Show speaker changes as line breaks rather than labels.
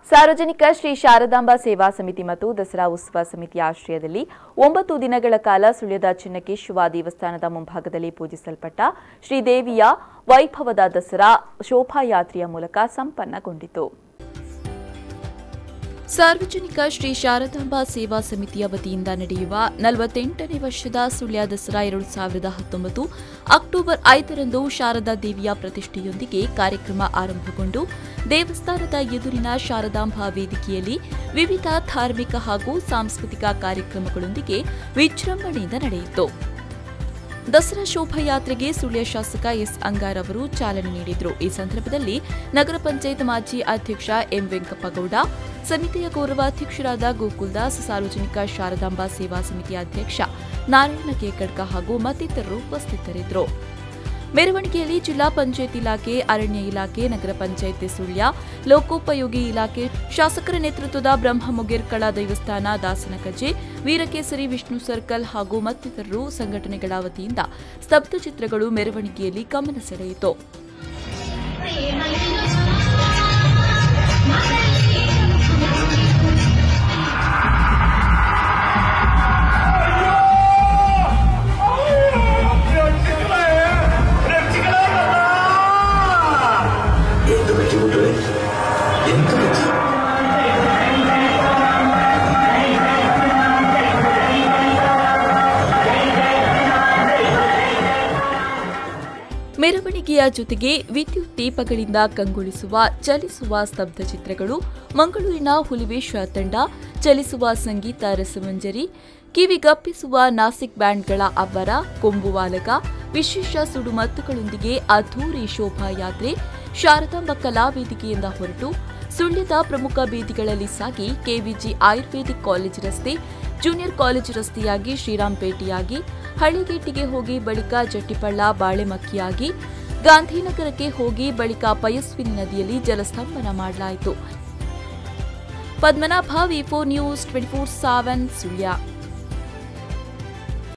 ಸಾರ್ವಜನಿಕ ಶ್ರೀ ಶಾರದಾಂಬಾ ಸೇವಾ ಸಮಿತಿ ಮತ್ತು ದಸರಾ ಉತ್ಸವ ಸಮಿತಿಯ ಆಶ್ರಯದಲ್ಲಿ ಒಂಬತ್ತು ದಿನಗಳ ಕಾಲ ಸುಳ್ಯದ ಚಿನ್ನಕೇಶವ ದೇವಸ್ಥಾನದ ಮುಂಭಾಗದಲ್ಲಿ ಪೂಜಿಸಲ್ಪಟ್ಟ ಶ್ರೀದೇವಿಯ ವೈಭವದ ದಸರಾ ಶೋಭಾಯಾತ್ರೆಯ ಮೂಲಕ ಸಂಪನ್ನಗೊಂಡಿತು ಸಾರ್ವಜನಿಕ ಶ್ರೀ ಶಾರದಾಂಬಾ ಸೇವಾ ಸಮಿತಿಯ ವತಿಯಿಂದ ನಡೆಯುವ ನಲವತ್ತೆಂಟನೇ ವರ್ಷದ ಸುಳ್ಯ ದಸರಾ ಎರಡು ಸಾವಿರದ ಹತ್ತೊಂಬತ್ತು ಅಕ್ಟೋಬರ್ ಐದರಂದು ಶಾರದಾ ದೇವಿಯ ಪ್ರತಿಷ್ಠೆಯೊಂದಿಗೆ ಕಾರ್ಯಕ್ರಮ ಆರಂಭಗೊಂಡು ದೇವಸ್ಥಾನದ ಎದುರಿನ ಶಾರದಾಂಬಾ ವೇದಿಕೆಯಲ್ಲಿ ವಿವಿಧ ಧಾರ್ಮಿಕ ಹಾಗೂ ಸಾಂಸ್ಕೃತಿಕ ಕಾರ್ಯಕ್ರಮಗಳೊಂದಿಗೆ ವಿಜೃಂಭಣೆಯಿಂದ ನಡೆಯಿತು ದಸರಾ ಶೋಭಾಯಾತ್ರೆಗೆ ಸುಳ್ಯ ಶಾಸಕ ಎಸ್ ಅಂಗಾರ್ ಅವರು ಚಾಲನೆ ನೀಡಿದರು ಈ ಸಂದರ್ಭದಲ್ಲಿ ನಗರ ಪಂಚಾಯತ್ ಮಾಜಿ ಅಧ್ಯಕ್ಷ ಎಂ ವೆಂಕಪ್ಪಗೌಡ ಸಮಿತಿಯ ಗೌರವಾಧ್ಯಕ್ಷರಾದ ಗೋಕುಲ್ದಾಸ್ ಸಾರ್ವಜನಿಕ ಶಾರದಾಂಬಾ ಸೇವಾ ಸಮಿತಿಯ ಅಧ್ಯಕ್ಷ ನಾರಾಯಣ ಕೇಕಡ್ಕ ಹಾಗೂ ಮತ್ತಿತರರು ಉಪಸ್ಥಿತರಿದ್ದರು ಮೆರವಣಿಗೆಯಲ್ಲಿ ಜಿಲ್ಲಾ ಪಂಚಾಯತ್ ಇಲಾಖೆ ಅರಣ್ಯ ಇಲಾಖೆ ನಗರ ಪಂಚಾಯತ್ ಸುಳ್ಯ ಲೋಕೋಪಯೋಗಿ ಇಲಾಖೆ ಶಾಸಕರ ನೇತೃತ್ವದ ಬ್ರಹ್ಮಮುಗೇರ್ಕಳ ದೇವಸ್ಥಾನ ದಾಸನಕಜೆ ವೀರಕೇಸರಿ ವಿಷ್ಣು ಸರ್ಕಲ್ ಹಾಗೂ ಮತ್ತಿತರರು ಸಂಘಟನೆಗಳ ವತಿಯಿಂದ ಸ್ತಬ್ಧ ಚಿತ್ರಗಳು ಮೆರವಣಿಗೆಯಲ್ಲಿ ಗಮನ ಸೆಳೆಯಿತು
ఎంత పెట్టుకుంటే ఎంత పెట్టి
ಮೆರವಣಿಗೆಯ ಜೊತೆಗೆ ವಿದ್ಯುತ್ ದೀಪಗಳಿಂದ ಕಂಗೊಳಿಸುವ ಚಲಿಸುವ ಸ್ತಬ್ಧ ಚಿತ್ರಗಳು ಮಂಗಳೂರಿನ ಹುಲಿವೇಶ್ವರ ತಂಡ ಚಲಿಸುವ ಸಂಗೀತ ರಸಮಂಜರಿ ಕಿವಿಗಪ್ಪಿಸುವ ನಾಸಿಕ್ ಬ್ಯಾಂಡ್ಗಳ ಅಬ್ಬರ ಕೊಂಬುವಾಲಗ ವಿಶೇಷ ಸುಡುಮದ್ದುಗಳೊಂದಿಗೆ ಅದ್ಧೂರಿ ಶೋಭಾಯಾತ್ರೆ ಶಾರದಾಂಬ ಕಲಾವೇದಿಕೆಯಿಂದ ಹೊರಟು ಸುಳ್ಯದ ಪ್ರಮುಖ ಬೀದಿಗಳಲ್ಲಿ ಸಾಗಿ ಕೆವಿಜಿ ಆಯುರ್ವೇದಿಕ್ ಕಾಲೇಜ್ ರಸ್ತೆ ಜೂನಿಯರ್ ಕಾಲೇಜ್ ರಸ್ತೆಯಾಗಿ ಶ್ರೀರಾಂಪೇಟೆಯಾಗಿ ಹಳ್ಳಿಗೇಟಿಗೆ ಹೋಗಿ ಬಳಿಕ ಜಟ್ಟಿಪಳ್ಳ ಬಾಳೆಮಕ್ಕಿಯಾಗಿ ಗಾಂಧಿನಗರಕ್ಕೆ ಹೋಗಿ ಬಳಿಕ ಪಯಸ್ವಿನಿ ನದಿಯಲ್ಲಿ ಜಲಸ್ತಂಭನ ಮಾಡಲಾಯಿತು Padmanabha V four news twenty four seven Sullia